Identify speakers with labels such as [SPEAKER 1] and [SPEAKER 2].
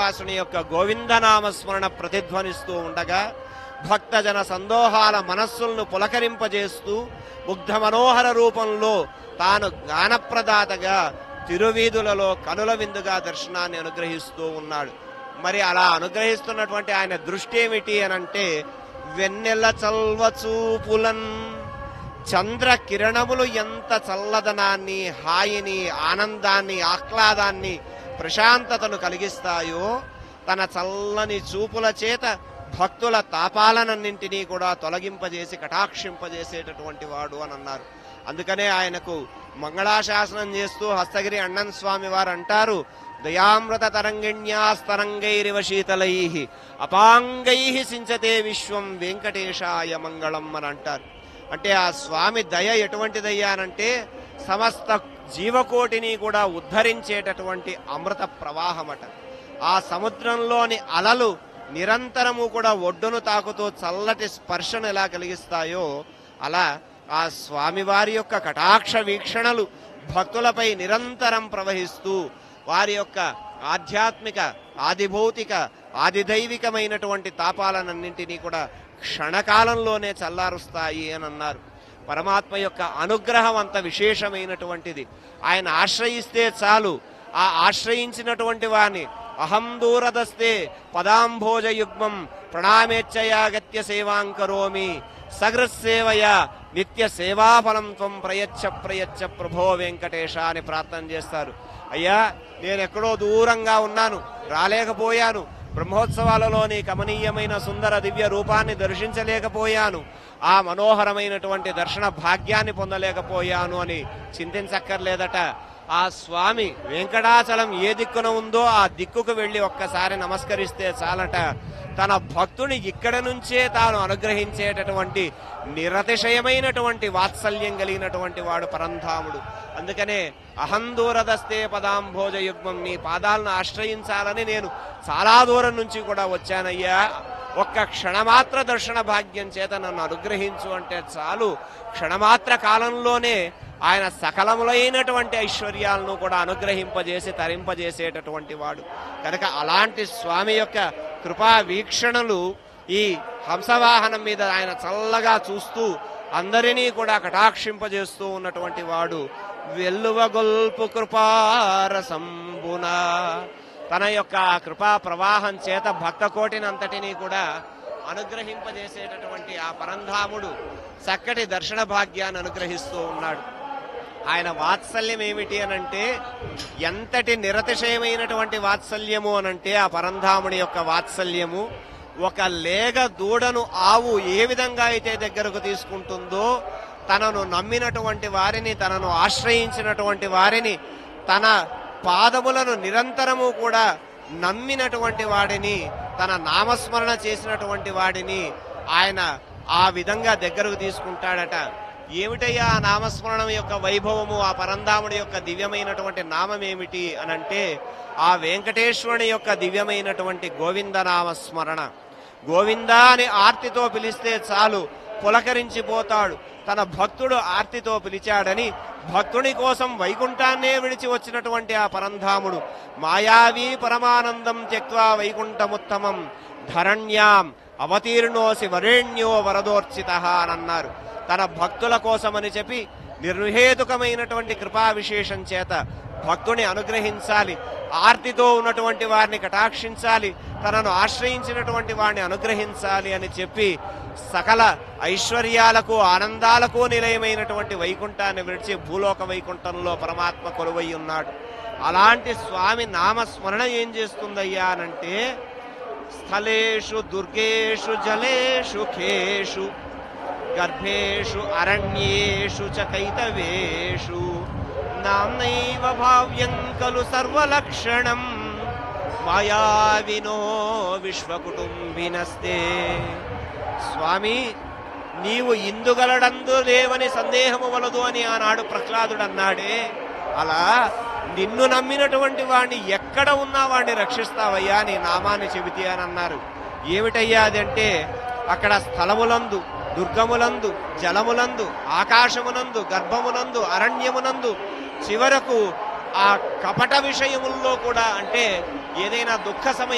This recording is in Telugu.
[SPEAKER 1] పురంధరదాసుని యొక్క గోవిందనామ స్మరణ ప్రతిధ్వనిస్తూ ఉండగా భక్తజన సందోహాల మనస్సులను పులకరింపజేస్తూ ముగ్ధ మనోహర రూపంలో తాను గానప్రదాతగా తిరువీధులలో కనుల విందుగా దర్శనాన్ని అనుగ్రహిస్తూ ఉన్నాడు మరి అలా అనుగ్రహిస్తున్నటువంటి ఆయన దృష్టి ఏమిటి అనంటే వెన్నెల చల్వ చూపులన్ చంద్ర కిరణములు ఎంత చల్లదనాన్ని హాయిని ఆనందాన్ని ఆహ్లాదాన్ని ప్రశాంతతను కలిగిస్తాయో తన చల్లని చూపుల చేత భక్తుల తాపాలనన్నింటినీ కూడా తొలగింపజేసి కటాక్షింపజేసేటటువంటి వాడు అని అన్నారు అందుకనే ఆయనకు మంగళాశాసనం చేస్తూ హస్తగిరి అಣ್ಣన్ స్వామి వారు అంటారు దయామృత తరంగిణ్యాస్తరంగైరివ శీతలై అపాంగై సించతే విశ్వం వెంకటేశాయ మంగళం అని అంటారు అంటే ఆ స్వామి దయ ఎటువంటిదయ్యా అనంటే సమస్త జీవకోటిని కూడా ఉద్ధరించేటటువంటి అమృత ప్రవాహమట ఆ సముద్రంలోని అలలు నిరంతరము కూడా ఒడ్డును తాకుతూ చల్లటి స్పర్శను ఎలా కలిగిస్తాయో అలా ఆ స్వామివారి యొక్క కటాక్ష వీక్షణలు భక్తులపై నిరంతరం ప్రవహిస్తూ వారి యొక్క ఆధ్యాత్మిక ఆదిభౌతిక ఆదిదైవికమైనటువంటి తాపాలనన్నింటినీ కూడా క్షణకాలంలోనే చల్లారుస్తాయి అని అన్నారు పరమాత్మ యొక్క అనుగ్రహం అంత విశేషమైనటువంటిది ఆయన ఆశ్రయిస్తే చాలు ఆ ఆశ్రయించినటువంటి వారిని అహం దూరదస్తే పదాంభోజ యుగ్మం ప్రణామేచ్చయాగత్య సేవాంకరోమి సగృత్సేవయ నిత్య సేవాఫలం త్వం ప్రయచ్చ ప్రయచ్చ ప్రభో వెంకటేశ అని ప్రార్థన చేస్తారు అయ్యా నేను ఎక్కడో దూరంగా ఉన్నాను రాలేకపోయాను బ్రహ్మోత్సవాలలోని కమనీయమైన సుందర దివ్య రూపాన్ని దర్శించలేకపోయాను ఆ మనోహరమైనటువంటి దర్శన భాగ్యాన్ని పొందలేకపోయాను అని చింతించక్కర్లేదట ఆ స్వామి వెంకటాచలం ఏ దిక్కున ఉందో ఆ దిక్కుకు వెళ్ళి ఒక్కసారి నమస్కరిస్తే చాలట తన భక్తుని ఇక్కడ నుంచే తాను అనుగ్రహించేటటువంటి నిరతిశయమైనటువంటి వాత్సల్యం కలిగినటువంటి వాడు పరంధాముడు అందుకనే అహం దూరదస్తే పదాంభోజ యుగ్మం నీ పాదాలను ఆశ్రయించాలని నేను చాలా దూరం నుంచి కూడా వచ్చానయ్యా ఒక్క క్షణమాత్ర దర్శన భాగ్యం చేత నన్ను అనుగ్రహించు అంటే చాలు క్షణమాత్ర కాలంలోనే ఆయన సకలములైనటువంటి ఐశ్వర్యాలను కూడా అనుగ్రహింపజేసి తరింపజేసేటటువంటి వాడు కనుక అలాంటి స్వామి యొక్క కృపా వీక్షణలు ఈ హంసవాహనం మీద ఆయన చల్లగా చూస్తూ అందరినీ కూడా కటాక్షింపజేస్తూ ఉన్నటువంటి వాడు వెల్లువగొల్పు కృపారసంబున తన యొక్క ఆ కృపా ప్రవాహం చేత భక్త కోటినంతటినీ కూడా అనుగ్రహింపజేసేటటువంటి ఆ పరంధాముడు చక్కటి దర్శన భాగ్యాన్ని అనుగ్రహిస్తూ ఉన్నాడు ఆయన వాత్సల్యం ఏమిటి అనంటే ఎంతటి నిరతిశయమైనటువంటి వాత్సల్యము అనంటే ఆ పరంధాముడి యొక్క వాత్సల్యము ఒక లేగ దూడను ఆవు ఏ విధంగా అయితే దగ్గరకు తీసుకుంటుందో తనను నమ్మినటువంటి వారిని తనను ఆశ్రయించినటువంటి వారిని తన పాదములను నిరంతరము కూడా నమ్మినటువంటి వాడిని తన నామస్మరణ చేసినటువంటి వాడిని ఆయన ఆ విధంగా దగ్గరకు తీసుకుంటాడట ఏమిటయ్యా ఆ నామస్మరణం యొక్క వైభవము ఆ పరంధాముడి యొక్క దివ్యమైనటువంటి నామం ఏమిటి అనంటే ఆ వెంకటేశ్వరుని యొక్క దివ్యమైనటువంటి గోవింద నామస్మరణ గోవింద అని ఆర్తితో పిలిస్తే చాలు పులకరించిపోతాడు తన భక్తుడు ఆర్తితో పిలిచాడని భక్తుని కోసం వైకుంఠాన్నే విడిచి వచ్చినటువంటి ఆ పరంధాముడు మాయావీ పరమానందం త్యక్వా వైకుంఠముత్తమం ధరణ్యాం అవతీర్ణోసి వరేణ్యో వరదోర్చిత అని అన్నారు తన భక్తుల కోసమని చెప్పి నిర్హేతుకమైనటువంటి కృపా విశేషం చేత భక్తుని అనుగ్రహించాలి ఆర్తితో ఉన్నటువంటి వారిని కటాక్షించాలి తనను ఆశ్రయించినటువంటి వారిని అనుగ్రహించాలి అని చెప్పి సకల ఐశ్వర్యాలకు ఆనందాలకు నిలయమైనటువంటి వైకుంఠాన్ని విడిచి భూలోక వైకుంఠంలో పరమాత్మ కొలువై ఉన్నాడు అలాంటి స్వామి నామస్మరణ ఏం చేస్తుందయ్యా అనంటే స్థలేషు దుర్గేషు జలేషు ఖేషు గర్భేషు అరణ్యేషు చ కైతవేషు నామ్నైవ భావ్యం ఖలు సర్వలక్షణం మాయావినో విశ్వకుటుంబినస్తే స్వామి నీవు ఇందుగలడందు లేవని సందేహము వలదు అని ఆనాడు ప్రహ్లాదుడు అన్నాడే అలా నిన్ను నమ్మినటువంటి వాడిని ఎక్కడ ఉన్నా వాడిని రక్షిస్తావయ్యా నీ నామాన్ని చెబితే అని అన్నారు ఏమిటయ్యా అదంటే అక్కడ స్థలములందు దుర్గములందు జలములందు ఆకాశమునందు గర్భమునందు అరణ్యమునందు చివరకు ఆ కపట విషయముల్లో కూడా అంటే ఏదైనా దుఃఖ సమయం